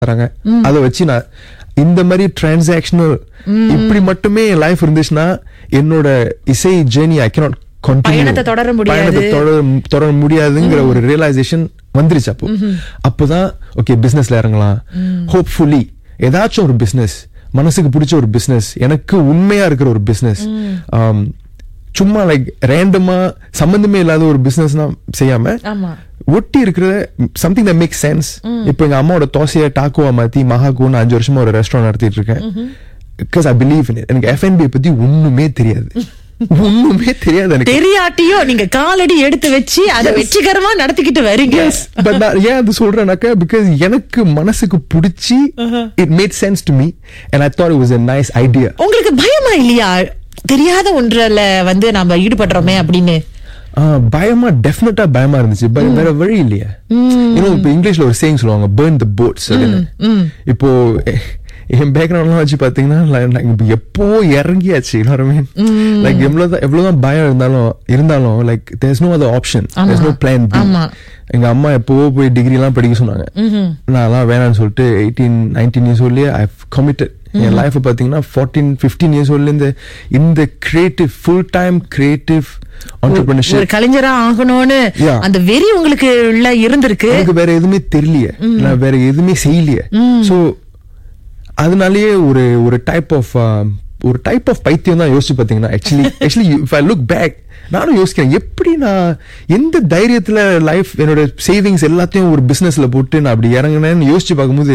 தராங்க அதை வச்சு நான் இந்த மாதிரி டிரான்சாக்ஷனல் இப்படி மட்டுமே என் லைஃப் இருந்துச்சுன்னா என்னோட இசை ஜேர்னி ஐ கேனாட் பயணத்தை தொடர முடியாது. தொடர தொடர முடியாதுங்கிற ஒரு ரியலைசேஷன் வந்துருச்சு அப்போ அப்போதான் ஓகே பிசினஸ்ல இறங்கலாம் ஹோப்ஃபுல்லி ஏதாச்சும் ஒரு பிசினஸ் மனசுக்கு பிடிச்ச ஒரு பிசினஸ் எனக்கு உண்மையா இருக்கிற ஒரு பிசினஸ் சும்மா லைக் ரேண்டமா சம்பந்தமே இல்லாத ஒரு பிசினஸ் செய்யாம ஆமா ஒட்டி இருக்கிற சம்திங் that மேக் சென்ஸ் இப்போ எங்க அம்மாவோட தோசையை டாக்குவா மாத்தி மகாகோன்னு அஞ்சு வருஷமா ஒரு ரெஸ்டாரண்ட் நடத்திட்டு இருக்கேன் பிகாஸ் ஐ பிலீவ் இன் எனக்கு எஃப்என்பி பத்தி ஒண்ணுமே தெரியாது ஒண்ணுமே தெரியாது எனக்கு தெரியாட்டியோ நீங்க காலடி எடுத்து வச்சு அதை வெற்றிகரமா நடத்திக்கிட்டு வரீங்க பட் நான் ஏன் அது சொல்றேனாக்கா பிகாஸ் எனக்கு மனசுக்கு பிடிச்சி it made sense to me and I thought it was a nice idea உங்களுக்கு பயமா இல்லையா தெரியாத ஒன்றுல வந்து நாம ஈடுபடுறோமே அப்படின்னு பயமா டெஃபினட்டா பயமா இருந்துச்சு பட் வேற வழி இல்லையா இன்னும் இப்போ இங்கிலீஷ்ல ஒரு சேயிங் சொல்லுவாங்க burn the boats அப்படின்னு இப்போ எ- என் பேக்ரவுண்ட்லாம் வச்சு பாத்தீங்கன்னா like, நான் இப்ப எப்போ இறங்கியாச்சு லைக் எவ்வளவுதான் எவ்வளவுதான் பயம் இருந்தாலும் இருந்தாலும் like there's no other option there's no plan B ஆமா. எங்க அம்மா எப்பவோ போய் டிகிரி எல்லாம் படிக்க சொன்னாங்க நான் அதெல்லாம் வேணாம்னு சொல்லிட்டு எயிட்டீன் நைன்டீன் இயர்ஸ் ஓல்ட்லயே ஐ கமிட்டட் என் லைஃப் பாத்தீங்கன்னா ஃபோர்டீன் ஃபிஃப்டீன் இயர்ஸ் ஓல்ட்ல இந்த இந்த creative full time creative entrepreneurship ஒரு கலைஞரா ஆகணும்னு Yeah. அந்த வெறி உங்களுக்கு உள்ள இருந்திருக்கு எனக்கு வேற எதுவுமே தெரியலையே நான் வேற எதுவுமே செய்யலையே சோ அதனாலயே ஒரு ஒரு டைப் ஆஃப் ஒரு டைப் ஆஃப் பைத்தியம் தான் யோசிச்சு பாத்தீங்கன்னா actually actually if I look back நானும் யோசிக்கிறேன் எப்படி நான் எந்த தைரியத்துல லைஃப் என்னோட சேவிங்ஸ் எல்லாத்தையும் ஒரு பிசினஸ்ல போட்டு நான் அப்படி இறங்கினேன்னு யோசிச்சு பார்க்கும்போது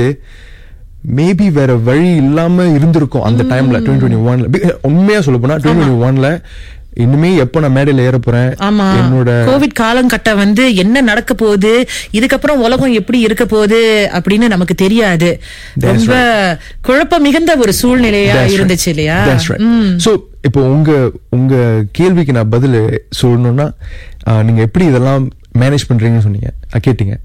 மேபி வேற வழி இல்லாம இருந்திருக்கும் அந்த டைம்ல டுவெண்ட்டி டுவெண்ட்டி ஒன்ல உண்மையா சொல்ல போனா டுவெண்ட்டி டுவெண்ட்டி ஒன்ல இனிமே எப்ப நான் மேடையில ஏற போறேன் ஆமா என்னோட கோவிட் காலங்கட்ட வந்து என்ன நடக்க போகுது இதுக்கப்புறம் உலகம் எப்படி இருக்க போகுது அப்படின்னு நமக்கு தெரியாது That's ரொம்ப குழப்பம் மிகுந்த ஒரு சூழ்நிலையா That's right. இருந்துச்சு இல்லையா That's right. So, இப்போ உங்க உங்க கேள்விக்கு நான் பதில் சொல்லணும்னா ஆஹ், நீங்க எப்படி இதெல்லாம் மேனேஜ் பண்றீங்கன்னு சொன்னீங்க அஹ், கேட்டீங்க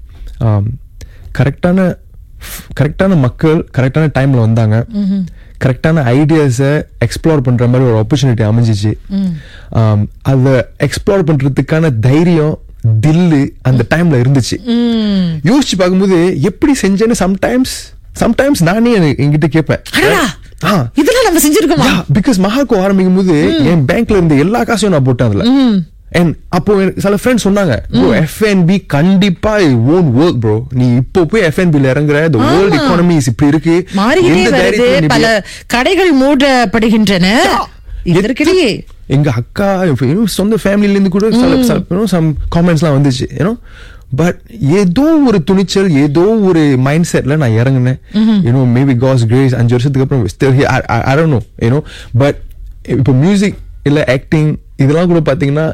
கரெக்டான கரெக்டான மக்கள் கரெக்டான டைம்ல வந்தாங்க கரெக்டான ஐடியாஸை எக்ஸ்ப்ளோர் பண்ற மாதிரி ஒரு ஆப்பர்ச்சுனிட்டி அமைஞ்சிச்சு ஆம், அதை எக்ஸ்ப்ளோர் பண்றதுக்கான தைரியம் தில்லு அந்த டைம்ல இருந்துச்சு யோசிச்சு பார்க்கும்போது எப்படி செஞ்சேன்னு சம்டைம்ஸ் சம்டைம்ஸ் நானே என்கிட்ட கேட்பேன் அடடா ஆ இதெல்லாம் நம்ம செஞ்சிருக்கோமா பிகாஸ் மகாக்கோ ஆரம்பிக்கும் போது என் பேங்க்ல இருந்த எல்லா காசையும் நான் போட்டேன் அதுல அண்ட் அப்போ எனக்கு சில ஃப்ரெண்ட்ஸ் சொன்னாங்க ப்ரோ எஃப்என்பி கண்டிப்பா ஓன் ஒர்க் ப்ரோ நீ இப்போ போய் எஃப்என்பில இறங்குற the world economy is இப்படி இருக்கு மாறிக்கிட்டே எந்த வருது தைரியத்துல நீ பல போய்- கடைகள் மூடப்படுகின்றன இதற்கிடையே எங்க அக்கா இன்னும் சொந்த ஃபேமிலில இருந்து கூட சில சம் காமெண்ட்ஸ்லாம் வந்துச்சு ஏன்னோ பட் ஏதோ ஒரு துணிச்சல் ஏதோ ஒரு மைண்ட் செட்ல நான் இறங்குனேன் யூனோ மேபி காஸ் கிரேஸ் அஞ்சு வருஷத்துக்கு அப்புறம் still here. I- I- I don't know you know but இப்போ மியூசிக் இல்ல ஆக்டிங் இதெல்லாம் கூட பாத்தீங்கன்னா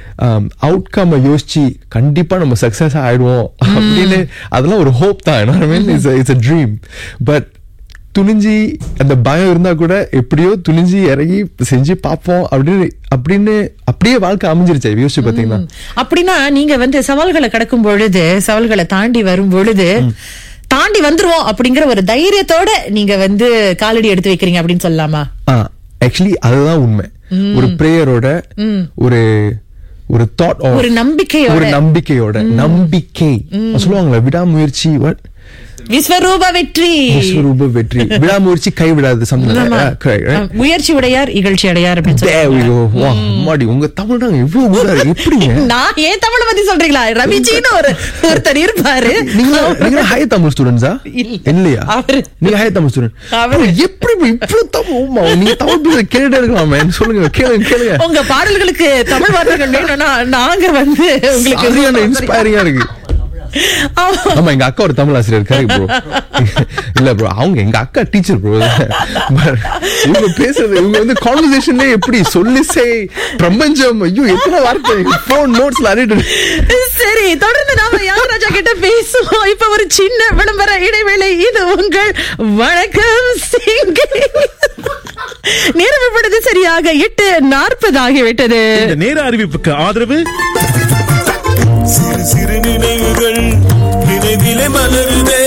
அவுட்கம் யோசிச்சு கண்டிப்பா நம்ம சக்சஸ் ஆயிடுவோம் அப்படின்னு அதெல்லாம் ஒரு ஹோப் தான் it's it's a dream but துணிஞ்சு அந்த பயம் இருந்தா கூட எப்படியோ துணிஞ்சு இறங்கி செஞ்சு பார்ப்போம் அப்படின்னு அப்படின்னு அப்படியே வாழ்க்கை அமைஞ்சிருச்சு யோசிச்சு பாத்தீங்கன்னா அப்படின்னா நீங்க வந்து சவால்களை கடக்கும் பொழுது சவால்களை தாண்டி வரும் பொழுது தாண்டி வந்துருவோம் அப்படிங்கிற ஒரு தைரியத்தோட நீங்க வந்து காலடி எடுத்து வைக்கிறீங்க அப்படின்னு சொல்லலாமா ஆக்சுவலி அதுதான் உண்மை ஒரு பிரேயரோட ஒரு ஒரு தாட் ஒரு நம்பிக்கையோட. ஒரு நம்பிக்கையோட நம்பிக்கை சொல்லுவாங்களே விடாமுயற்சி what விஸ்வரூப வெற்றி விஸ்வரூப வெற்றி விடாமுயற்சி கைவிடாது something like ஆமா. that. Correct, right? ஆ, முயற்சி உடையார் இகழ்ச்சி அடையார் அப்படின்னு There we சொல்லுவாங்க. go. Wow, அம்மாடி, உங்க தமிழ் தாங்க இவ்வளவு கூட எப்படிங்க நான் ஏன் தமிழ பத்தி சொல்றீங்களா ரவிஜின்னு ஒரு ஒருத்தர் இருப்பாரு நீங்க நீங்க ஹை தமிழ் ஸ்டூடெண்ட்ஸா இல்ல. இல்லையா அவரு. நீங்க ஹை தமிழ் ஸ்டூடெண்ட் அவரு. எப்படி bro இவ்வளவு தமிழ் ஓமா நீங்க தமிழ் பேச கேட்டுட்டே இருக்கலாமே சொல்லுங்க கேளுங்க கேளுங்க உங்க பாடல்களுக்கு தமிழ் வார்த்தைகள் வேணும்னா நாங்க வந்து உங்களுக்கு சரியான இன்ஸ்பைரிங்கா இருக்கு ஆமா. ஆமா எங்க அக்கா ஒரு தமிழ் ஆசிரியர் கரெக்ட் ப்ரோ இல்ல ப்ரோ அவங்க எங்க அக்கா டீச்சர் ப்ரோ இவங்க பேசுறது இவங்க வந்து கான்வர்சேஷன்ல எப்படி சொல்லி சே பிரபஞ்சம் ஐயோ எத்தனை வார்த்தை போன் நோட்ஸ்ல அறிட்டு சரி தொடர்ந்து நாம யாகராஜா கிட்ட பேசுவோம் இப்ப ஒரு சின்ன விளம்பர இடைவேளை இது உங்கள் வணக்கம் சிங்கி நேரம் இப்பொழுது சரியாக எட்டு நாற்பது ஆகிவிட்டது இந்த நேர அறிவிப்புக்கு ஆதரவு சிறு சிறு நினைவுகள் நினைவிலே மலருதே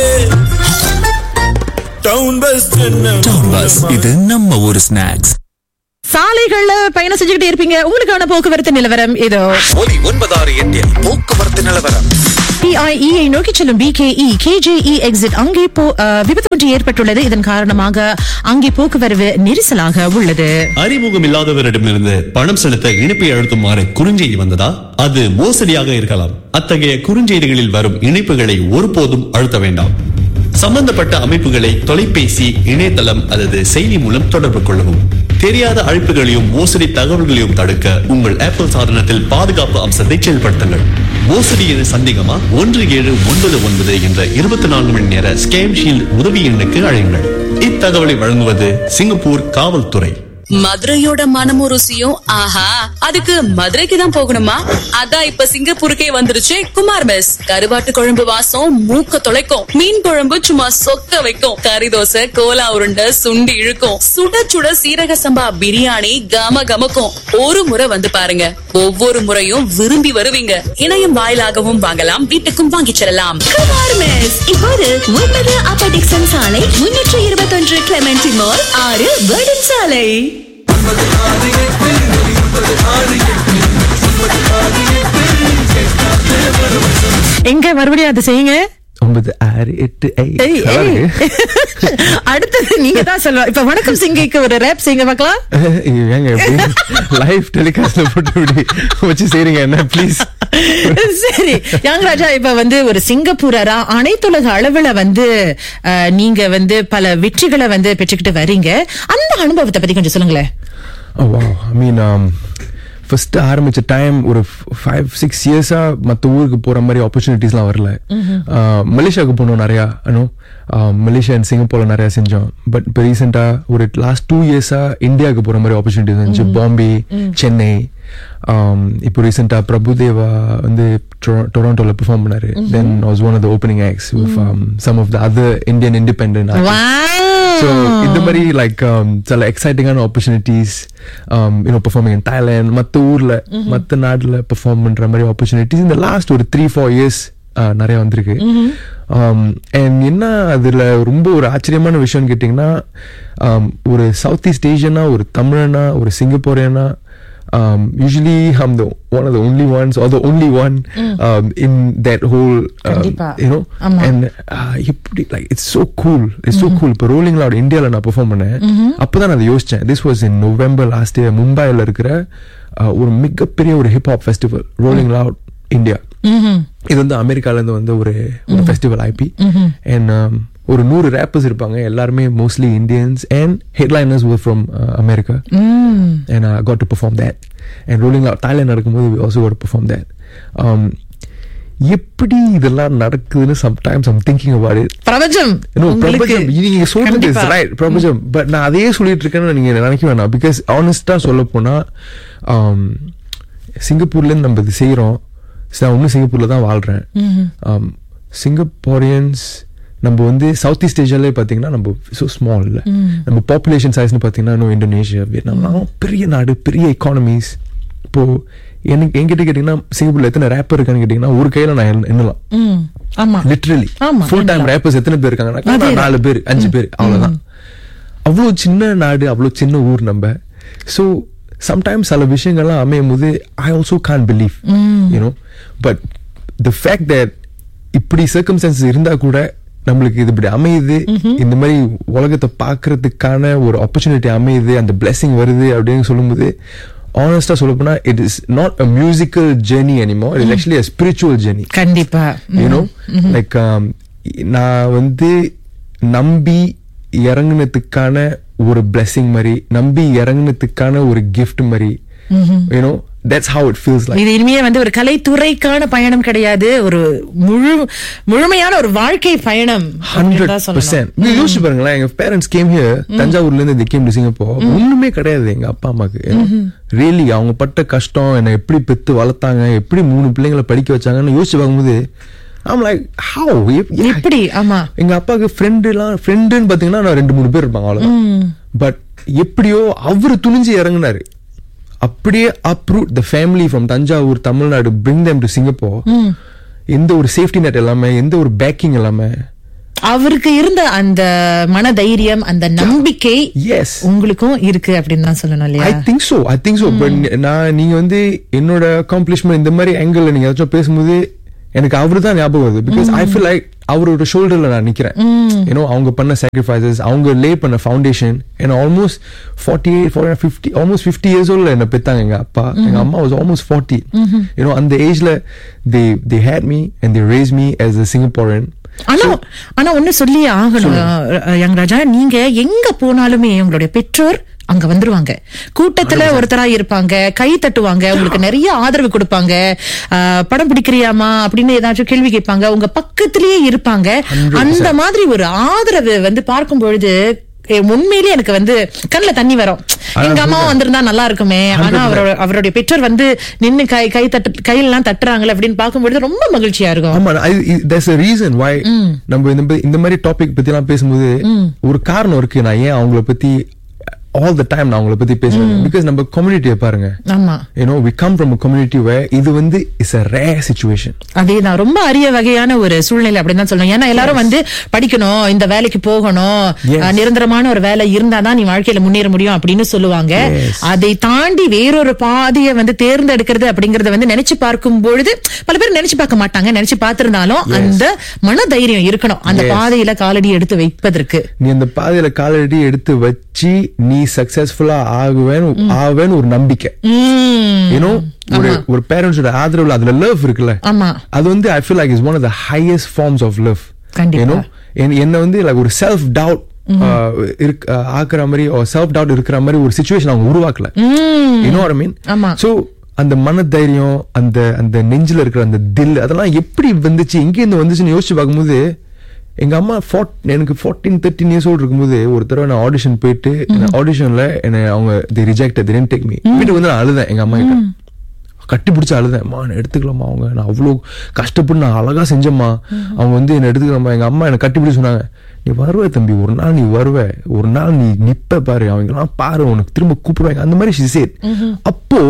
டவுன் பஸ் டவுன் பஸ் இது நம்ம ஒரு ஸ்நாக்ஸ் சாலைகள்ல பயணம் செஞ்சுக்கிட்டே இருப்பீங்க உங்களுக்கான போக்குவரத்து நிலவரம் இதோ ஒலி ஒன்பதாறு எட்டில் போக்குவரத்து நிலவரம் பிஐஇயை நோக்கி செல்லும் பிகேஇ கேஜேஇ எக்ஸிட் அங்கே போ அஹ், விபத்து ஒன்று ஏற்பட்டுள்ளது இதன் காரணமாக அங்கே போக்குவரவு நெரிசலாக உள்ளது அறிமுகம் இல்லாதவரிடமிருந்து பணம் செலுத்த இணைப்பை அழுத்துமாறு குறுஞ்செய்தி வந்ததா அது மோசடியாக இருக்கலாம் அத்தகைய குறுஞ்செய்திகளில் வரும் இணைப்புகளை ஒருபோதும் அழுத்த வேண்டாம் சம்பந்தப்பட்ட அமைப்புகளை தொலைபேசி இணையதளம் அல்லது செயலி மூலம் தொடர்பு கொள்ளவும் தெரியாத அழைப்புகளையும் மோசடி தகவல்களையும் தடுக்க உங்கள் ஆப்பிள் சாதனத்தில் பாதுகாப்பு அம்சத்தை செயல்படுத்துங்கள் மோசடி என சந்தேகமா ஒன்று ஏழு ஒன்பது ஒன்பது என்ற இருபத்தி நான்கு மணி நேர ஸ்கேம் ஷீல்ட் உதவி எண்ணுக்கு அழையுங்கள் இத்தகவலை வழங்குவது சிங்கப்பூர் காவல்துறை மதுரையோட மனமும் ருசியும் ஆஹா அதுக்கு மதுரைக்கு தான் போகணுமா அதான் இப்ப சிங்கப்பூருக்கே வந்துருச்சு குமார் மெஸ் கருவாட்டு குழம்பு வாசம் மூக்க தொலைக்கும் மீன் குழம்பு சும்மா சொக்க வைக்கும் கறி தோசை கோலா உருண்டை சுண்டி இழுக்கும் சுட சுட சீரக சம்பா பிரியாணி கம கமக்கும் ஒரு முறை வந்து பாருங்க ஒவ்வொரு முறையும் விரும்பி வருவீங்க இணையம் வாயிலாகவும் வாங்கலாம் வீட்டுக்கும் வாங்கிச் செல்லலாம் குமார் மெஸ் இப்போது ஒன்பது அப்ப டிக்சன் சாலை முன்னூற்று இருபத்தொன்று கிளமெண்டி மால் ஆறு வேர்டன் சாலை எங்க மறுபடியும் அதை செய்யுங்க ஒன்பது ஆறு எட்டு ஐ ஏய், நல்லா ஏய். இருக்கு. அடுத்தது நீங்க தான் சொல்லணும் இப்ப வணக்கம் சிங்கிக்கு ஒரு ரேப் செய்யுங்க பார்க்கலாம் ஐயோ, ஏங்க லைவ் டெலிகாஸ்ட்ல போட்டு இப்படி வச்சு செய்றீங்க என்ன ப்ளீஸ் சரி யாங்கராஜா இப்ப வந்து ஒரு சிங்கப்பூரரா அனைத்துலக அளவுல வந்து அஹ், நீங்க வந்து பல வெற்றிகளை வந்து பெற்றுக்கிட்டு வர்றீங்க அந்த அனுபவத்தை பத்தி கொஞ்சம் சொல்லுங்களேன் oh wow I mean first ஆரம்பிச்ச டைம் ஒரு ஃபைவ் சிக்ஸ் இயர்ஸா மற்ற ஊருக்கு போற மாதிரி ஆப்பர்ச்சுனிட்டிஸ்லாம் வரல Uh, மலேசியாவுக்கு போனோம் நிறையா அனோ மலேசியா அண்ட் சிங்கப்பூர்ல நிறையா செஞ்சோம் பட் இப்போ ரீசெண்டா ஒரு லாஸ்ட் டூ இயர்ஸா இந்தியாவுக்கு போற மாதிரி ஆப்பர்ச்சுனிட்டிஸ் இருந்துச்சு பாம்பே சென்னை um, இப்போ ரீசெண்டா பிரபுதேவா வந்து டொராண்டோல பெர்ஃபார்ம் பண்ணாரு then was one of the opening acts with some of the other Indian independent So இந்த மாதிரி லைக் சில எக்ஸைட்டிங்கான opportunities you know performing in Thailand மற்ற ஊர்ல மற்ற நாட்டுல பெர்ஃபார்ம் பண்ற மாதிரி ஆப்பர்ச்சுனிட்டிஸ் இந்த லாஸ்ட் ஒரு த்ரீ ஃபோர் இயர்ஸ் நிறைய வந்திருக்கு அண்ட் என்ன அதுல ரொம்ப ஒரு ஆச்சரியமான விஷயம்னு கேட்டிங்கன்னா um, ஒரு சவுத் ஈஸ்ட் ஏஷியனா ஒரு தமிழனா ஒரு சிங்கப்பூரியனா um, usually I'm the one of the only ones or the only one um, in that whole um, கண்டிப்பா. you know ஆமா. and uh, எப்படி like it's so cool it's so cool இப்போ Rolling Loud இந்தியால நான் perform பண்ணேன் அப்பதான் நான் அதை யோசிச்சேன் this was in November last year மும்பைல இருக்கிற uh, ஒரு மிகப்பெரிய ஒரு hip hop festival Rolling Loud India இது வந்து அமெரிக்கால இருந்து வந்து ஒரு ஒரு ஃபெஸ்டிவல் ஐபி அண்ட் ஒரு நூறு ரேப்பர்ஸ் இருப்பாங்க எல்லாருமே mostly Indians and headliners were from America and I got to perform that and rolling out Thailand நடக்கும்போது we also got to perform that um, எப்படி இதெல்லாம் நடக்குதுன்னு sometimes I'm thinking about it பிரபஞ்சம் No, உங்களுக்கு பிரபஞ்சம் நீங்க சொல்றது கண்டிப்பா. is right பிரபஞ்சம் பட் நான் அதையே சொல்லிட்டு இருக்கேன்னு நீங்க நினைக்க வேணாம் பிகாஸ் ஆனஸ்டா சொல்ல போனா um, சிங்கப்பூர்ல இருந்து நம்ம இது செய்யறோம் நான் இன்னும் சிங்கப்பூர்ல தான் வாழ்றேன் um, சிங்கப்பூரியன்ஸ் நம்ம வந்து சவுத் ஈஸ்ட் ஏஷியாலே பாத்தீங்கன்னா நம்ம ஸோ ஸ்மால் இல்ல நம்ம பாப்புலேஷன் சைஸ்னு பாத்தீங்கன்னா இன்னும் இந்தோனேஷியா வியட்நாம் பெரிய நாடு பெரிய எக்கானமிஸ் இப்போ எனக்கு என்கிட்ட கேட்டீங்கன்னா சிங்கப்பூர்ல எத்தனை ரேப்பர் இருக்கான்னு கேட்டீங்கன்னா ஒரு கையில நான் எண்ண- எண்ணலாம் ம், ஆமா லிட்ரலி ஆமா, ஃபுல் டைம் எண்ணலாம். ரேப்பர்ஸ் எத்தனை பேர் இருக்காங்கன்னா அதேதான். நாலு பேர் அஞ்சு பேர் அவ்வளவுதான் அவ்வளவு சின்ன நாடு அவ்வளவு சின்ன ஊர் நம்ம ஸோ சம்டைம்ஸ் சில விஷயங்கள்லாம் அமையும் போது I also can't believe you know but the fact that இப்படி சர்க்கம்ஸ்டான்சஸ் இருந்தா கூட நம்மளுக்கு இது இப்படி அமையுது இந்த மாதிரி உலகத்தை பார்க்கறதுக்கான ஒரு ஆப்பர்ச்சுனிட்டி அமையுது அந்த blessing வருது அப்படின்னு சொல்லும்போது ஆனஸ்டா சொல்ல போனா it is not a musical journey anymore it is actually a spiritual journey கண்டிப்பா யூனோ லைக் நான் வந்து நம்பி இறங்குனதுக்கான ஒரு blessing மாதிரி நம்பி இறங்குனதுக்கான ஒரு gift மாதிரி you know that's how it feels like இது இனிமே வந்து ஒரு கலைத்துறைக்கான பயணம் கிடையாது ஒரு முழு முழுமையான ஒரு வாழ்க்கை பயணம் ஹண்ட்ரட் அப்படின்னு தான் சொல்லணும். பர்சன்ட் யோசிச்சு பாருங்களேன் எங்க பேரண்ட்ஸ் கேம் ஹியர் தஞ்சாவூர்ல இருந்து கேம் டு சிங்கப்பூர் ஒண்ணுமே கிடையாது எங்க அப்பா அம்மாக்கு ரியலி அவங்க பட்ட கஷ்டம் என்னை எப்படி பெத்து வளர்த்தாங்க எப்படி மூணு பிள்ளைங்களை படிக்க வச்சாங்கன்னு யோசிச்சு பார்க்கும்போது ஆம் லைக் ஹவு எப்படி ஆமா எங்க அப்பாவுக்கு ஃப்ரெண்டு எல்லாம் ஃப்ரெண்டுன்னு பாத்தீங்கன்னா நான் ரெண்டு மூணு பேர் இருப்பாங்க அவ்வளவுதான் பட் எப்படியோ அவரு துணிஞ்சு இறங்குனாரு அப்படியே uproot the family from Thanjavur Tamil Nadu bring them to Singapore எந்த ஒரு சேஃப்டி நெட் எல்லாமே எந்த ஒரு பேக்கிங் எல்லாமே அவருக்கு இருந்த அந்த மன தைரியம் அந்த நம்பிக்கை எஸ் உங்களுக்கும் இருக்கு அப்படின்னு தான் சொல்லணும் ஐ இல்லையா think so I think so but நான் நீங்க வந்து என்னோட அக்காம்ப்ளிஷ்மெண்ட் இந்த மாதிரி ஆங்கிள் நீங்க ஏதாச்சும் பேசும்போது எனக்கு அவரு தான் ஞாபகம் வருது பிகாஸ் ஐ ஃபீல் லைக் அவரோட ஷோல்டர்ல நான் நிக்கிறேன் ஏன்னோ அவங்க பண்ண சாக்ரிஃபைசஸ் அவங்க லே பண்ண ஃபவுண்டேஷன் ஏன்னா almost forty eight fifty almost fifty years ஓல்ல என்ன பெத்தாங்க எங்க அப்பா எங்க அம்மா வாஸ் ஆல்மோஸ்ட் ஃபார்ட்டி ஏன்னோ அந்த ஏஜ்ல they they had me and they raise me as a Singaporean ஆனா ஆனா ஒண்ணு சொல்லி ஆகணும் அஹ், யங் ராஜா நீங்க எங்க போனாலுமே உங்களுடைய பெற்றோர் அங்க வந்துருவாங்க கூட்டத்துல ஒருத்தரா இருப்பாங்க கை தட்டுவாங்க உங்களுக்கு நிறைய ஆதரவு கொடுப்பாங்க அஹ், படம் பிடிக்கிறியாமா அப்படின்னு ஏதாச்சும் கேள்வி கேட்பாங்க உங்க பக்கத்திலேயே இருப்பாங்க அந்த மாதிரி ஒரு ஆதரவு வந்து பார்க்கும் பொழுது எ- உண்மையிலேயே எனக்கு வந்து கண்ணுல தண்ணி வரும் எங்க அம்மா வந்திருந்தா நல்லா இருக்குமே ஆனா அவரோட அவருடைய பெற்றோர் வந்து நின்னு கை கை தட்டு கையெல்லாம் தட்டுறாங்களே அப்படின்னு பார்க்கும்பொழுது ரொம்ப மகிழ்ச்சியா இருக்கும் ஆமா தேர்ஸ் a ரீசன் why நம்ம இந்த மாதிரி- இந்த மாதிரி டாபிக் பத்தி எல்லாம் பேசும்போது ஒரு காரணம் இருக்கு நான் ஏன் அவங்கள பத்தி ஆல் த டைம் நான் அவங்கள பத்தி பேசுறேன் பிகாஸ் நம்ம கம்யூனிட்டியை பாருங்க ஆமா you know we come from community where இது வந்து இஸ் a rare situation அதேதான் ரொம்ப அரிய வகையான ஒரு சூழ்நிலை அப்படின்னு தான் சொல்லணும் ஏன்னா எல்லாரும் வந்து படிக்கணும் இந்த வேலைக்கு போகணும் Yes. அஹ், நிரந்தரமான ஒரு வேலை இருந்தாதான் நீ வாழ்க்கையில முன்னேற முடியும் அப்படின்னு சொல்லுவாங்க Yes. அதை தாண்டி வேறொரு பாதையை வந்து தேர்ந்தெடுக்கிறது அப்படிங்கறத வந்து நினைச்சு பார்க்கும் பொழுது பல பேர் நினைச்சு பார்க்க மாட்டாங்க நினைச்சு பார்த்திருந்தாலும் அந்த மன தைரியம் இருக்கணும் அந்த Yes. பாதையில காலடி எடுத்து வைப்பதற்கு நீ அந்த பாதையில காலடி எடுத்து வச்சு நீ சக்சஸ்ஃபுல்லா ஆகுவேன்னு ஆவேன்னு ஒரு நம்பிக்கை உம். யூனோ ஒரு ஒரு பேரண்ட்ஸோட ஆதரவுல அதுல லவ் இருக்குல்ல ஆமா அது வந்து I feel like is one of the highest forms of love கண்டிப்பா. யூனோ என்ன வந்து லைக் ஒரு செல்ஃப் டவுட் ஆக்குற மாதிரி செல்ஃப் டவுட் இருக்கிற மாதிரி ஒரு சுச்சுவேஷன் அவங்க உருவாக்கல யூனோ ஐ மீன் ஆமா. சோ அந்த மன தைரியம் அந்த அந்த நெஞ்சில இருக்கிற அந்த தில் அதெல்லாம் எப்படி வந்துச்சு எங்க இருந்து வந்துச்சுன்னு யோசிச்சு பார்க்கும்போது எங்க அம்மா ஃபோர்ட் எனக்கு ஃபோர்டீன் தேர்ட்டின் இயர்ஸ் ஓல்டு இருக்கும்போது ஒரு தடவை நான் ஆடிஷன் போயிட்டு ஆடிஷன்ல என்ன அவங்க they reject they take me வீட்டுக்கு வந்து நான் அழுதேன் எங்க அம்மா கிட்ட கட்டி பிடிச்சி அழுதேன் அம்மா நான் எடுத்துக்கலாமா அவங்க நான் அவ்வளோ கஷ்டப்பட்டு நான் அழகா செஞ்சேம்மா அவங்க வந்து என்ன எடுத்துக்கலாமா எங்க அம்மா என்னை கட்டி பிடிச்சி சொன்னாங்க நீ வருவ தம்பி ஒரு நாள் நீ வருவ ஒரு நாள் நீ நிப்ப பாரு அவங்க எல்லாம் பாரு உனக்கு திரும்ப கூப்பிடுவாங்க அந்த மாதிரி she said. அப்போ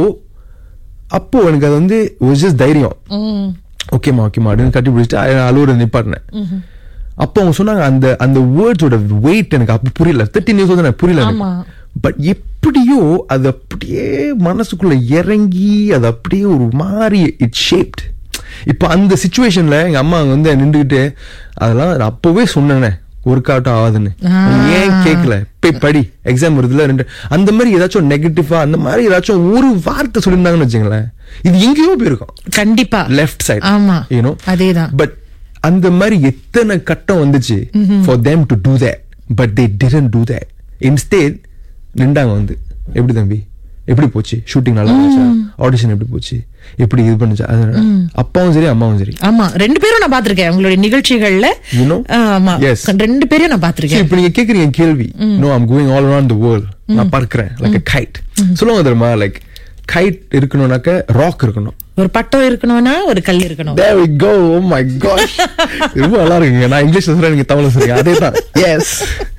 அப்போ எனக்கு அது வந்து was just தைரியம் ஓகேம்மா ஓகேம்மா அப்படின்னு கட்டி பிடிச்சிட்டு அ- அழுவுற நிப்பாட்டினேன் அப்போ அவங்க சொன்னாங்க அந்த அந்த வேர்ட்ஸோட வெயிட் எனக்கு அப்ப புரியல தேர்ட்டின் இயர்ஸ் வந்து எனக்கு புரியல ஆமா. பட் எப்படியோ அது அப்படியே மனசுக்குள்ள இறங்கி அது அப்படியே ஒரு மாதிரி இட் ஷேப்ட் இப்போ அந்த சுச்சுவேஷன்ல எங்க அம்மா அங்க வந்து நின்றுகிட்டு அதெல்லாம் நான் அப்பவே சொன்னேனே ஒர்க் அவுட் ஆகாதுன்னு நீ ஏன் கேட்கல போய் படி எக்ஸாம் வருதுல ரெண்டு அந்த மாதிரி ஏதாச்சும் நெகட்டிவா அந்த மாதிரி ஏதாச்சும் ஒரு வார்த்தை சொல்லியிருந்தாங்கன்னு வச்சுங்களேன் இது எங்கேயோ போயிருக்கும் கண்டிப்பா லெஃப்ட் சைடு ஆமா. யூனோ அதேதான். பட் அந்த மாதிரி எத்தனை கட்டம் வந்துச்சு for them to do that but they didn't do that instead நின்றாங்க வந்து எப்படி தம்பி எப்படி போச்சு ஷூட்டிங் நல்லா இருந்துச்சா ஆடிஷன் எப்படி போச்சு எப்படி இது பண்ணுச்சா அது அப்பாவும் சரி அம்மாவும் சரி ஆமா ரெண்டு பேரும் நான் பாத்திருக்கேன் உங்களுடைய நிகழ்ச்சிகள்ல You know? ஆமா Yes. ரெண்டு பேரையும் நான் சரி, பாத்திருக்கேன் இப்ப நீங்க கேக்குறீங்க கேள்வி no I'm going all around the world நான் பார்க்கறேன் லைக் கைட் சொல்லுவாங்க தெரியுமா லைக் கைட் இருக்கணும்னாக்க ராக் இருக்கணும் ஒரு பட்டம் இருக்கணும்னா ஒரு கல் இருக்கணும் There we go. Oh my gosh. ரொம்ப நல்லா இருக்குங்க நான் இங்கிலீஷ்ல சொல்றேன் நீங்க தமிழ்ல சொல்றீங்க அதே தான் எஸ்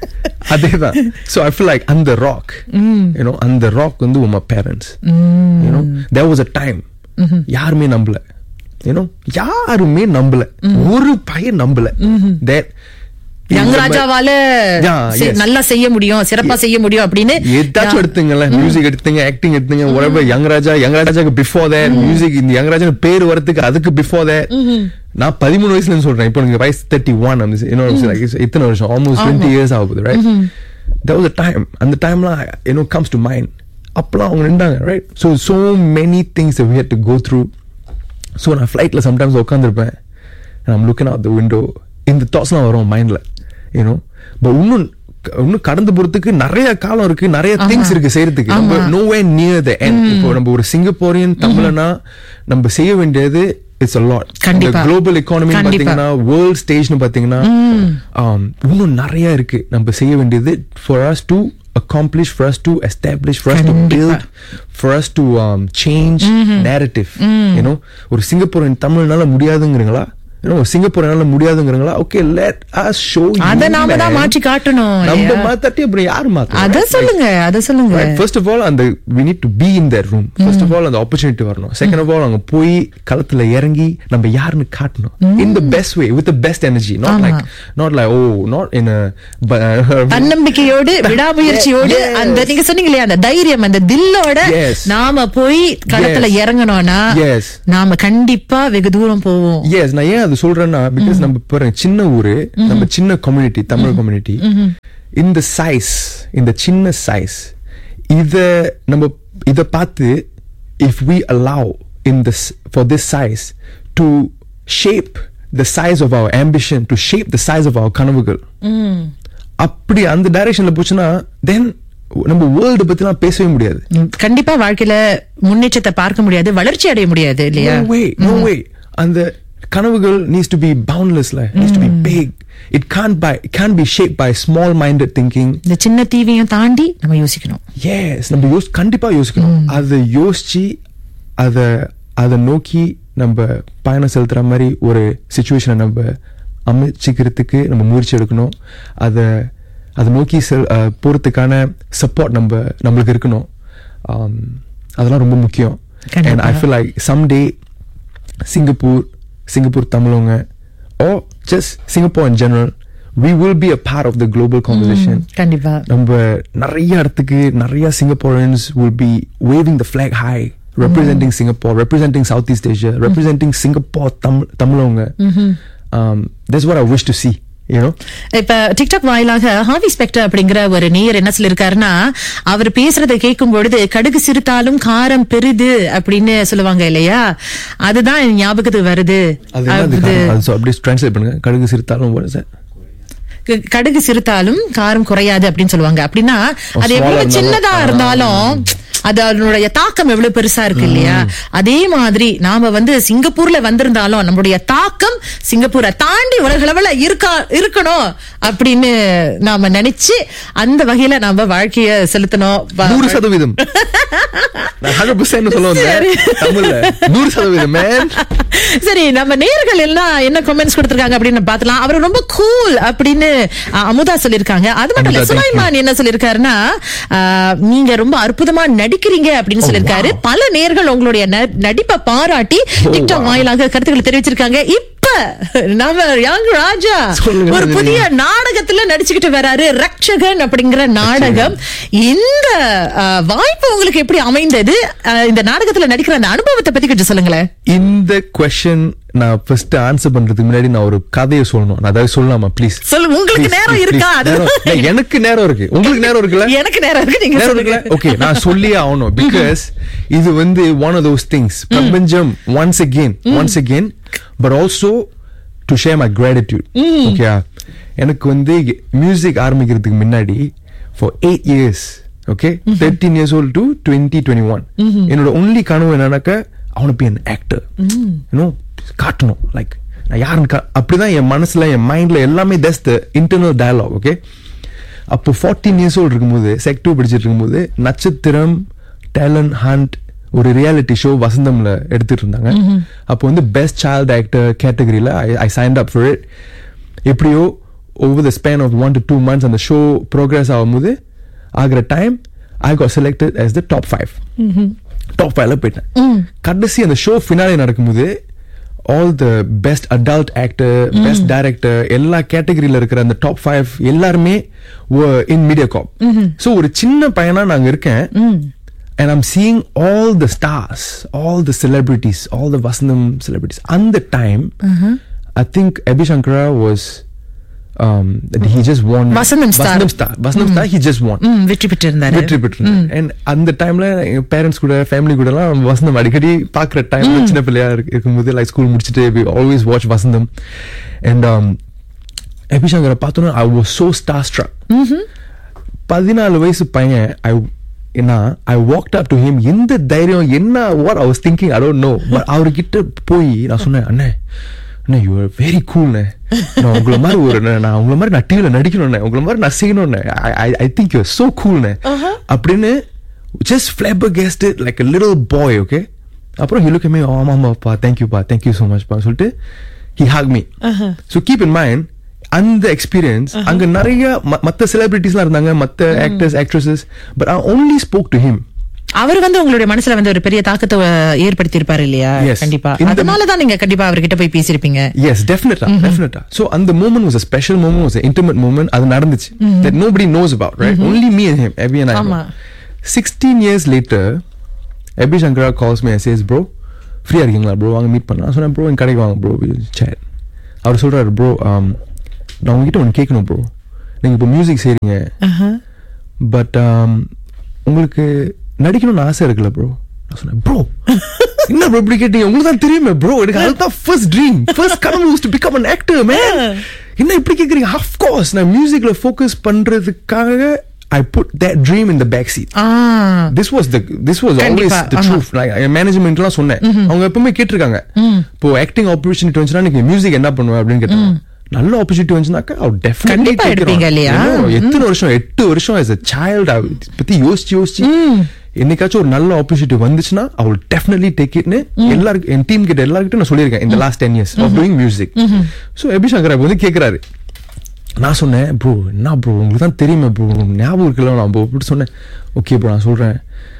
அதே தான் ஸோ ஐ ஃபீல் லைக் அந்த ராக் யூனோ அந்த ராக் வந்து உமா parents you know there was a time யாருமே நம்பல யூனோ யாருமே நம்பல ஒரு பையன் நம்பல தேட் யங் ராஜாவால Yeah, செ- yes. நல்லா செய்ய முடியும் சிறப்பா செய்ய முடியும் அப்படின்னு ஏதாச்சும் எடுத்துங்கல்ல மியூசிக் எடுத்தீங்க ஆக்டிங் எடுத்தீங்க whatever யங் ராஜா யங் ராஜாக்கு பிஃபோர் தேட் மியூசிக் இந்த யங் ராஜா பேர் வரதுக்கு அதுக்கு பிஃபோர் தேட் நான் பதிமூணு வயசுல இருந்து சொல்றேன் இப்போ எனக்கு வயசு தேர்ட்டி ஒன் இத்தனை வருஷம் ஆல்மோஸ்ட் டுவெண்ட்டி இயர்ஸ் ஆகுது right that was a time அந்த டைம்லாம் you know comes to mind அப்பெல்லாம் அவங்க நின்றாங்க right so so many things that we had to go through so நான் ஃப்ளைட்டில் சம்டைம்ஸ் உட்காந்துருப்பேன் I'm looking out the window இந்த தாட்ஸ்லாம் வரும் மைண்டில் யூனோ பட் இன்னும் இன்னும் கடந்து போறதுக்கு நிறைய காலம் இருக்கு நிறைய திங்ஸ் இருக்கு செய்யறதுக்கு நம்ம no way near the end இப்போ நம்ம ஒரு சிங்கப்பூரியன் தமிழனா நம்ம செய்ய வேண்டியது இட்ஸ் a lot கண்டிப்பா. குளோபல் எக்கானமி கண்டிப்பா. பாத்தீங்கன்னா வேர்ல்ட் ஸ்டேஜ்னு பாத்தீங்கன்னா um, இன்னும் நிறைய இருக்கு நம்ம செய்ய வேண்டியது for us to accomplish for us to establish for us to build for us to um, change narrative you know ஒரு சிங்கப்பூரின் தமிழ்னால முடியாதுங்கிறீங்களா you know, சிங்கப்பூர் என்னால முடியாதுங்கிறங்களா okay let us show you அத நாம தான் man. மாற்றி காட்டணும் நம்ம இல்லையா? மாத்தாட்டி அப்புறம் யாரு மாத்தணும் அத சொல்லுங்க அத சொல்லுங்க Right. First of all, அந்த we need to be in that room. First of all, அந்த opportunity வரணும். Second of all, அங்க போய் களத்துல இறங்கி நம்ம யாருன்னு காட்டணும். In the best way, with the best energy. Not ஆமா. like, not like, oh, not in a, but, தன்னம்பிக்கையோடு விடாமுயற்சியோடு Yes. அந்த நீங்க சொன்னீங்க இல்லையா அந்த தைரியம் அந்த தில்லோட Yes. நாம போய் களத்துல Yes. இறங்கணும்னா Yes. நாம கண்டிப்பா வெகு தூரம் போவோம் yes நான் ஏன் அது சொல்றேன்னா பிகாஸ் நம்ம பாருங்க சின்ன ஊரு நம்ம சின்ன கம்யூனிட்டி தமிழ் கம்யூனிட்டி இந்த சைஸ் இந்த சின்ன சைஸ் இத நம்ம இத பார்த்து if we allow in this for this size to shape the size of our ambition to shape the size of our கனவுகள் அப்படி அந்த டைரக்ஷன்ல போச்சுன்னா தென் நம்ம வேர்ல்டு பத்திலாம் பேசவே முடியாது ம், கண்டிப்பா வாழ்க்கையில முன்னேற்றத்தை பார்க்க முடியாது வளர்ச்சி அடைய முடியாது இல்லையா No way, no way. அந்த கனவுகள் needs to be boundless like needs to be big. It can't by it can't be shaped by small minded thinking. இந்த சின்ன தீவையும் தாண்டி நம்ம யோசிக்கணும் Yes, நம்ம யோசி கண்டிப்பா யோசிக்கணும் அதை யோசிச்சு அதை அதை நோக்கி நம்ம பயணம் செலுத்துற மாதிரி ஒரு சுச்சுவேஷனை நம்ம அமைச்சிக்கிறதுக்கு நம்ம முயற்சி எடுக்கணும் அதை அதை நோக்கி செல் அஹ், போறதுக்கான சப்போர்ட் நம்ம நம்மளுக்கு இருக்கணும் Um, அதெல்லாம் ரொம்ப முக்கியம் அண்ட் ஐ கண்டிப்பா. Feel like someday Singapore Singapore தமிழவங்க or just Singapore in general we will be a part of the global conversation கண்டிப்பா நம்ம நிறைய இடத்துக்கு நிறைய Singaporeans will be waving the flag high representing Singapore representing Southeast Asia representing Singapore Tam- தமிழவங்க um, that's what I wish to see you know இப்ப TikTok வாயிலாக Harvey Spectre அப்படிங்கிற ஒரு நேயர் என்ன சொல்லிருக்காருன்னா அவர் பேசுறதை கேட்கும் பொழுது கடுகு சிரித்தாலும் காரம் பெரிது அப்படின்னு சொல்லுவாங்க இல்லையா அதுதான் என் ஞாபகத்துக்கு வருது அது என்ன அது அது காரணம்? அது so அப்படியே translate பண்ணுங்க கடுகு சிரித்தாலும் what is that? க- கடுகு சிரித்தாலும் காரம் குறையாது அப்படின்னு சொல்லுவாங்க அப்படின்னா அது small-ஆ எவ்வளவு இருந்தாலும், சின்னதா ஆ. இருந்தாலும் அது அதனுடைய தாக்கம் எவ்வளவு பெருசா இருக்கு இல்லையா அதே மாதிரி நாம வந்து சிங்கப்பூர்ல வந்திருந்தாலும் நம்மளுடைய தாக்கம் சிங்கப்பூரை தாண்டி உலக அளவுல இருக்கா இருக்கணும் அப்படின்னு நாம நினைச்சு அந்த வகையில நாம வாழ்க்கைய செலுத்தணும் வ- நூறு சதவீதம் நான் 100% சொல்ல வந்தேன் தமிழ்ல நூறு சதவீதம் man சரி நம்ம நேர்கள் எல்லாம் என்ன கமெண்ட்ஸ் கொடுத்திருக்காங்க அப்படின்னு பார்த்தலாம் அவர் ரொம்ப கூல் அப்படின்னு அஹ், அமுதா சொல்லிருக்காங்க அது மட்டும் இல்ல அமுதா, thank you. சுலைமான் என்ன சொல்லிருக்காருன்னா அஹ், நீங்க ரொம்ப அற்புதமா நடிக்கிறீங்க அப்படின்னு சொல்லிருக்காரு பல நேர்கள் உங்களுடைய ந- நடிப்பை பாராட்டி டிக்டாக் வாயிலாக கருத்துக்களை தெரிவிச்சிருக்காங்க இப்ப நம்ம யங் ராஜா சொல்லுங்க, ஒரு ரஜினி. புதிய நாடகத்துல நடிச்சுக்கிட்டு வராரு ரக்ஷகன் அப்படிங்கிற நாடகம் இந்த அஹ், வாய்ப்பு உங்களுக்கு எப்படி அமைந்தது அஹ், இந்த நாடகத்துல நடிக்கிற அந்த அனுபவத்தை பத்தி கொஞ்சம் சொல்லுங்களேன் இந்த கொஸ்டின் நான் ஃபர்ஸ்ட் ஆன்சர் பண்றதுக்கு முன்னாடி நான் ஒரு கதையை சொல்லணும் நான் அதாவது சொல்லலாமா ப்ளீஸ் சொல்லு உங்களுக்கு நேரம் இருக்கா அது எனக்கு நேரம் இருக்கு உங்களுக்கு நேரம் இருக்குல்ல எனக்கு நேரம் இருக்கு நீங்க நேரம் சொல்லுங்க இருக்குல்ல ஓகே நான் சொல்லியே ஆகணும் பிகாஸ் இது வந்து ஒன் ஆஃப் தோஸ் திங்ஸ் பிரபஞ்சம் once again once again but also to share my gratitude okay எனக்கு வந்து மியூசிக் ஆரம்பிக்கிறதுக்கு முன்னாடி for eight years okay thirteen years old to twenty twenty one என்னோட ஒன்லி கனவு என்னன்னாக்க அவனை பி an ஆக்டர் யூனோ காட்டணும் லைக் நான் யாருன்னு கா- அப்படிதான் என் மனசுல என் மைண்ட்ல எல்லாமே that's the internal dialogue okay அப்போ ஃபார்ட்டீன் இயர்ஸ் ஓல்டு இருக்கும்போது செக் டூ படிச்சிட்டு இருக்கும்போது நட்சத்திரம் டேலண்ட் ஹண்ட் ஒரு ரியாலிட்டி ஷோ வசந்தம்ல எடுத்துட்டு இருந்தாங்க அப்போ வந்து பெஸ்ட் சைல்ட் ஆக்டர் கேட்டகரியில I signed up for it எப்படியோ over the span of one to two months அந்த ஷோ ப்ரோக்ரஸ் ஆகும்போது ஆகிற time I got selected as the top five top ஃபைவ்ல போயிட்டேன் கடைசி அந்த ஷோ ஃபினாலே நடக்கும்போது all the best adult actor best director எல்லா கேட்டகரியில இருக்கிற அந்த டாப் ஃபைவ் எல்லாருமே இன் மீடியா காப் ஸோ ஒரு சின்ன பையனா நாங்க இருக்கேன் and I'm seeing all the stars, all the celebrities, all the Vasantham celebrities. And the time, I think Abhi Shankara was, um, he just won. Vasantham star. Vasantham star. Vasantham star, he just won. ம், வெற்றி பெற்று இருந்தாரு வெற்றி பெற்று and அந்த டைம்ல எங்க parents கூட ஃபேமிலி கூட எல்லாம் வசந்தம் அடிக்கடி பாக்குற டைம் சின்ன பிள்ளையா இருக்கு- இருக்கும்போது லைக் ஸ்கூல் முடிச்சுட்டு ஆல்வேஸ் வாட்ச் வசந்தம் அண்ட் அபிஷங்கரை பார்த்தோன்னா I was so star struck பதினாலு வயசு பையன் ஐ என்ன I walked up to him எந்த தைரியம் என்ன what I was thinking I don't know but அவர்கிட்ட போய் நான் சொன்னேன் அண்ணே அண்ணே யூ ஆர் வெரி கூல்ண்ணே நான் உங்களை மாதிரி ஒரு நான் உங்களை மாதிரி நான் டிவியில் நடிக்கணும்ண்ணே உங்களை மாதிரி நான் செய்யணும்ண்ணே ஐ திங்க் யூ சோ கூல்ண்ணே அப்படின்னு just flabbergasted like little boy okay அப்புறம் ஹி லுக் மீ ஆமா ஆமாப்பா தேங்க்யூப்பா தேங்க்யூ ஸோ மச்ப்பா சொல்லிட்டு he hugged me so keep in mind அந்த எக்ஸ்பீரியன்ஸ் அங்க நிறைய ம- மத்த செலிபிரிட்டிஸ்லாம் இருந்தாங்க மத்த actors actresses but I only spoke to him அவர் வந்து உங்களுடைய மனசுல வந்து ஒரு பெரிய தாக்கத்தை ஏற்படுத்தி இருப்பாரு இல்லையா Yes. கண்டிப்பா இந்த- அதனாலதான் நீங்க கண்டிப்பா அவர்கிட்ட போய் பேசியிருப்பீங்க Yes, definitely, definitely. So, and the moment was a special moment, was an intimate moment. அது நடந்துச்சு that nobody knows about, right? Only me and him, Abhi and I. know. ஆமா. 16 years later, Abhi Shankara calls me and says, bro, ஃப்ரீயா இருக்கீங்களா bro வாங்க meet பண்ணலாம் சொன்னேன் bro என் கடைக்கு வாங்க ப்ரோ சேட் அவர் சொல்றாரு ப்ரோ நான் உங்ககிட்ட ஒன்று கேட்கணும் ப்ரோ நீங்க இப்போ மியூசிக் செய்றீங்க பட் உங்களுக்கு நடிக்கணும்னு ஆசை இருக்குல்ல ப்ரோ நான் சொன்னேன் ப்ரோ என்ன ப்ரோ இப்படி கேட்டீங்க உங்களுக்கு தான் தெரியுமே ப்ரோ எனக்கு அதுதான் ஃபர்ஸ்ட் ட்ரீம் ஃபர்ஸ்ட் கனவு was to become an actor man என்ன இப்படி கேக்குறீங்க ஆஃப் கோர்ஸ் நான் மியூசிக்ல ஃபோக்கஸ் பண்றதுக்காக I put that dream in the back seat ah this was the this was always கண்டிப்பா, த ஆமா. ட்ரூத் நான் மேனேஜ்மெண்ட்லாம் சொன்னேன் அவங்க எப்பவுமே கேட்டிருக்காங்க இப்போ ஆக்டிங் ஆப்பர்ச்சுனிட்டி வந்துச்சுன்னா நீங்க மியூசிக் என்ன பண்ணுவ அப்படின்னு கேட்டாங்க நல்ல ஆப்பர்ச்சுனிட்டி வந்துச்சுனாக்கா அவர் டெஃபினெட்லி கண்டிப்பா எடுப்பீங்க இல்லையா? எத்தனை வருஷம் எட்டு வருஷம் as a child I பத்தி யோசிச்சு யோசிச்சு என்னைக்காச்சும் ஒரு நல்ல ஆப்பர்ச்சுனிட்டி வந்துச்சுன்னா ஐ will definitely take itனு எல்லாருக்கும் என் டீம் கிட்ட எல்லாருக்கிட்ட நான் சொல்லியிருக்கேன் இந்த last ten years of doing music so Abishankar வந்து கேட்குறாரு நான் சொன்னேன் ப்ரோ என்ன ப்ரோ உங்களுக்கு தான் தெரியுமே ப்ரோ ஞாபகம் இருக்குல்ல நான் ப்ரோ இப்படி சொன்னேன் ஓகே ப்ரோ நான் சொல்கிறேன்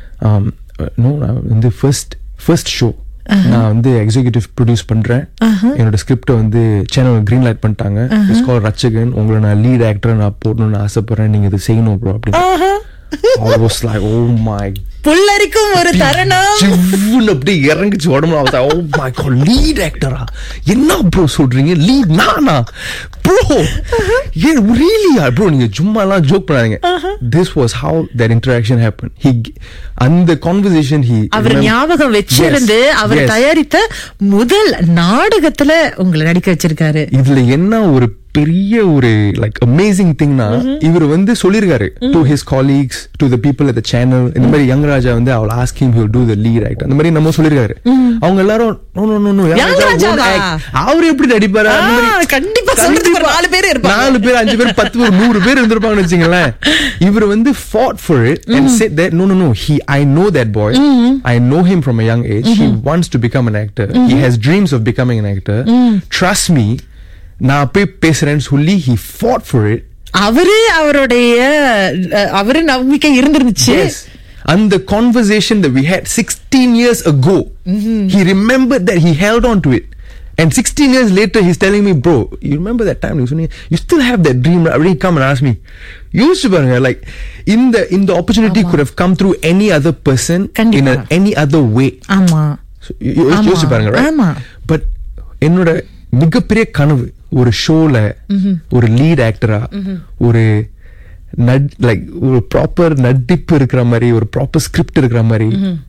நோ நான் வந்து ஃபர்ஸ்ட் ஃபர்ஸ்ட் ஷோ நான் வந்து எக்ஸிகியூட்டிவ் ப்ரொடியூஸ் பண்றேன் என்னோட ஸ்கிரிப்டை வந்து சேனல் கிரீன் லைட் பண்ணிட்டாங்க இட்ஸ் கால் ரச்சகன் உங்களை நான் லீட் ஆக்டர் நான் போடணும்னு ஆசைப்படுறேன் நீங்க இது செய்யணும் ப்ரோ அப்படின்னு I was like, oh my புல்லரிக்கும் ஒரு தருணம் சிவ்வுன்னு அப்படியே இறங்குச்சு உடம்புல அவன் ஓ மை காட் லீட் ஆக்டரா என்ன ப்ரோ சொல்றீங்க லீட் நானா ப்ரோ ஏ ரியலியா ப்ரோ நீங்க சும்மா எல்லாம் ஜோக் பண்ணாதீங்க this was how that interaction happen he அந்த கான்வர்சேஷன் ஹி அவர் ஞாபகம் வச்சிருந்து அவர் தயாரித்த முதல் நாடகத்துல உங்களை நடிக்க வச்சிருக்காரு இதுல என்ன ஒரு பெரிய ஒரு லைக் அமேசிங் திங்னா இவர் வந்து சொல்லிருக்காரு to his colleagues to the people at channel இந்த மாதிரி யங் ராஜா வந்து அவள் ask him will do the lead right அந்த மாதிரி நம்ம சொல்லிருக்காரு அவங்க எல்லாரும் no no no no young Young ராஜா ராஜாவா? won't act. அவரு எப்படி நடிப்பாரு அந்த மாதிரி ஆ, கண்டிப்பா சொல்றதுக்கு ஒரு நாலு பேர் இருப்பாங்க. நாலு பேர் அஞ்சு பேர் பத்து பேர் நூறு பேர் இருந்திருப்பாங்கன்னு வச்சுங்களேன் இவர் வந்து fought for it and said that no no no he I know that boy I know him from a young age he wants to become an actor he has dreams of becoming an actor trust me நான் போய் பேசுறேன்னு சொல்லி he fought for it அவரு அவருடைய அஹ், அவரு நம்பிக்கை இருந்துருந்துச்சு Yes. And the conversation that we had 16 years ago, he remembered that he held on to it. And 16 years later, he's telling me, bro, you remember that time? You you still have that dream. Already come and ask me. Used to be like in the in the opportunity could have come through any other person in a, கண்டிப்பா. any other way. ஆமா So, you- you- ஆமா. யோசிச்சு பாருங்க right? ஆமா. But என்னோட மிகப்பெரிய கனவு ஒரு ஷோல ஒரு லீட் ஆக்டரா ஒரு லைக் ஒரு ப்ராப்பர் நடிப்பு இருக்கிற மாதிரி ஒரு ப்ராப்பர் ஸ்கிரிப்ட் இருக்கிற மாதிரி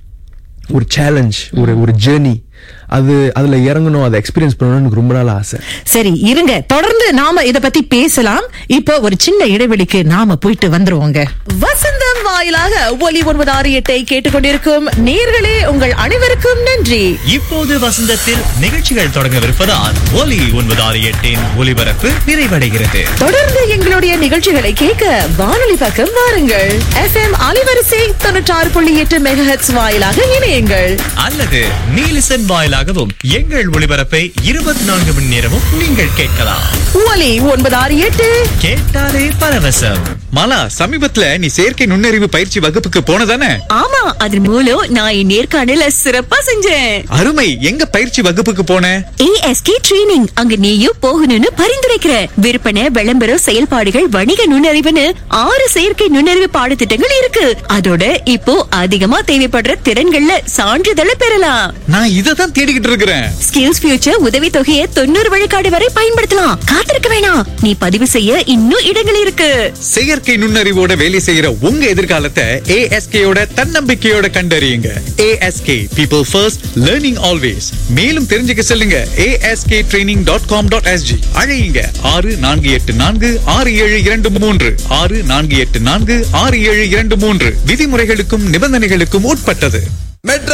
ஒரு சேலஞ்ச் ஒரு ஒரு ஜேர்னி அது அதுல இறங்கணும் அதை எக்ஸ்பீரியன்ஸ் பண்ணணும்னு எனக்கு ரொம்ப நாள் ஆசை சரி இருங்க தொடர்ந்து நாம இத பத்தி பேசலாம் இப்போ ஒரு சின்ன இடைவெளிக்கு நாம போயிட்டு வந்துருவோங்க வசந்தம் வாயிலாக ஒலி ஒன்பது ஆறு எட்டை கேட்டுக்கொண்டிருக்கும் நேர்களே உங்கள் அனைவருக்கும் நன்றி இப்போது வசந்தத்தில் நிகழ்ச்சிகள் தொடங்கவிருப்பதால் ஒலி ஒன்பது ஆறு எட்டின் ஒலிபரப்பு நிறைவடைகிறது தொடர்ந்து எங்களுடைய நிகழ்ச்சிகளை கேட்க வானொலி பக்கம் வாருங்கள் எஃப்எம் அலைவரிசை தொண்ணூற்றாறு புள்ளி எட்டு மெகஹெட்ஸ் வாயிலாக இணையுங்கள் அல்லது நீலிசன் வாயிலாகவும் எங்கள் ஒளிபரப்பை இருபத்தி நான்கு மணி நேரமும் நீங்கள் கேட்கலாம் ஒலி ஒன்பது ஆறு எட்டு கேட்டாலே பரவசம் மாலா சமீபத்துல நீ செயற்கை நுண்ணறிவு பயிற்சி வகுப்புக்கு போனதானே ஆமா அதன் மூலம் நான் என் நேர்காணல சிறப்பா செஞ்சேன் அருமை எங்க பயிற்சி வகுப்புக்கு போன ஏஎஸ்கே ட்ரெய்னிங் அங்க நீயும் போகணும்னு பரிந்துரைக்கிற விற்பனை விளம்பரம் செயல்பாடுகள் வணிக நுண்ணறிவுன்னு ஆறு செயற்கை நுண்ணறிவு பாடத்திட்டங்கள் இருக்கு அதோட இப்போ அதிகமா தேவைப்படுற திறன்கள்ல சான்றிதழை பெறலாம் நான் இதை தான் தேடிக்கிட்டு இருக்கிறேன் ஸ்கில்ஸ் ஃபியூச்சர் உதவி தொகையை தொண்ணூறு விழுக்காடு வரை பயன்படுத்தலாம் காத்திருக்க வேணாம் நீ பதிவு செய்ய இன்னும் இடங்கள் இருக்கு செயற்கை நுண்ணறிவோட வேலை செய்யற உங்க எதிர்காலத்தை ஏஎஸ்கேயோட தன்னம்பிக்கையோட கண்டறியுங்க ASK people first learning always மேலும் தெரிஞ்சுக்க செல்லுங்க ASK training dot com dot SG அழையுங்க ஆறு நான்கு எட்டு நான்கு ஆறு ஏழு இரண்டு மூன்று ஆறு நான்கு எட்டு நான்கு ஆறு ஏழு இரண்டு மூன்று விதிமுறைகளுக்கும் நிபந்தனைகளுக்கும் உட்பட்டது